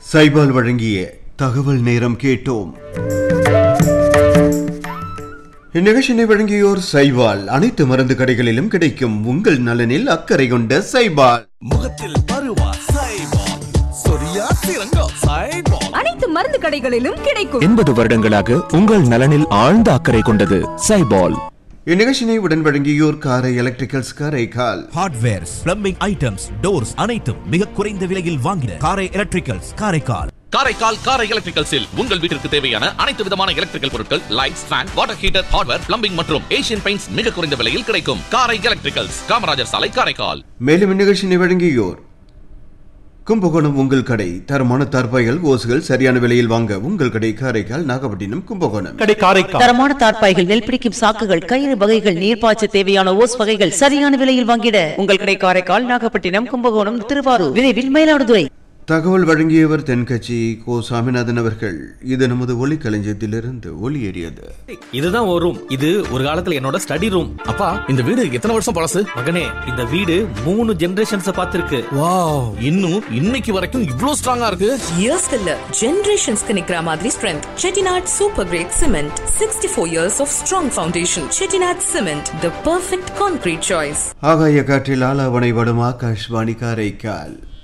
சைபால் வழங்கிய தகவல் நேரம் கேட்டோம் இந்நிகழ்ச்சியினை வழங்கியோர் சைபால் அனைத்து மருந்து கடைகளிலும் கிடைக்கும் உங்கள் நலனில் அக்கறை கொண்ட சைபால் முகத்தில் பருவா சைபால் சொரியா சிறங்கோ சைபால் அனைத்து மருந்து கடைகளிலும் கிடைக்கும் எண்பது வருடங்களாக உங்கள் நலனில் ஆழ்ந்த அக்கறை கொண்டது சைபால் இந்நிகழ்ச்சியினை உடன் வழங்கியோர் Karai electricals Karaikal hardwares plumbing items doors அனைத்தும் மிக குறைந்த விலையில் வாங்கின காரை எலக்ட்ரிக்கல்ஸ் காரைக்கால் காரைக்கால் காரை எலக்ட்ரிக்கல்ஸில் உங்கள் வீட்டிற்கு தேவையான அனைத்து விதமான எலக்ட்ரிக்கல் பொருட்கள் lights fan water heater hardware plumbing மற்றும் ஏசியன் பெயிண்ட்ஸ் மிக குறைந்த விலையில் கிடைக்கும் காரை எலக்ட்ரிக்கல்ஸ் காமராஜர் சாலை காரைக்கால் மேலும் இந்நிகழ்ச்சியினை வழங்கியோர் கும்பகோணம் உங்கள் கடை தரமான தற்பைகள் ஓசுகள் சரியான விலையில் வாங்க உங்கள் கடை காரைக்கால் நாகப்பட்டினம் கும்பகோணம் கடை காரைக்கால் தரமான தார்ப்பாய்கள் நெல் பிடிக்கும் சாக்குகள் கயிறு வகைகள் நீர்ப்பாய்ச்ச தேவையான ஓஸ் வகைகள் சரியான விலையில் வாங்கிட உங்கள் கடை காரைக்கால் நாகப்பட்டினம் கும்பகோணம் திருவாரூர் விரைவில் மயிலாடுதுறை தகவல் வழங்கியவர் தென்கட்சி கோ சாமிநாதன் அவர்கள் இது நமது ஒலி களஞ்சியத்திலிருந்து ஒளியேறியது இதுதான் ஒரு ரூம் இது ஒரு காலத்துல என்னோட ஸ்டடி ரூம் அப்பா இந்த வீடு எத்தனை வருஷம் பழசு மகனே இந்த வீடு மூணு ஜெனரேஷன்ஸ் பார்த்திருக்கு வாவ் இன்னும் இன்னைக்கு வரைக்கும் இவ்ளோ ஸ்ட்ராங்கா இருக்கு இயர்ஸ் இல்ல ஜெனரேஷன்ஸ்க்கு நிக்கிற மாதிரி strength Chettinad super great cement sixty four years of strong foundation Chettinad cement the perfect concrete choice ஆகாய காற்றில் ஆலாவணை வடும் ஆகாஷ்வாணி காரைக்கால்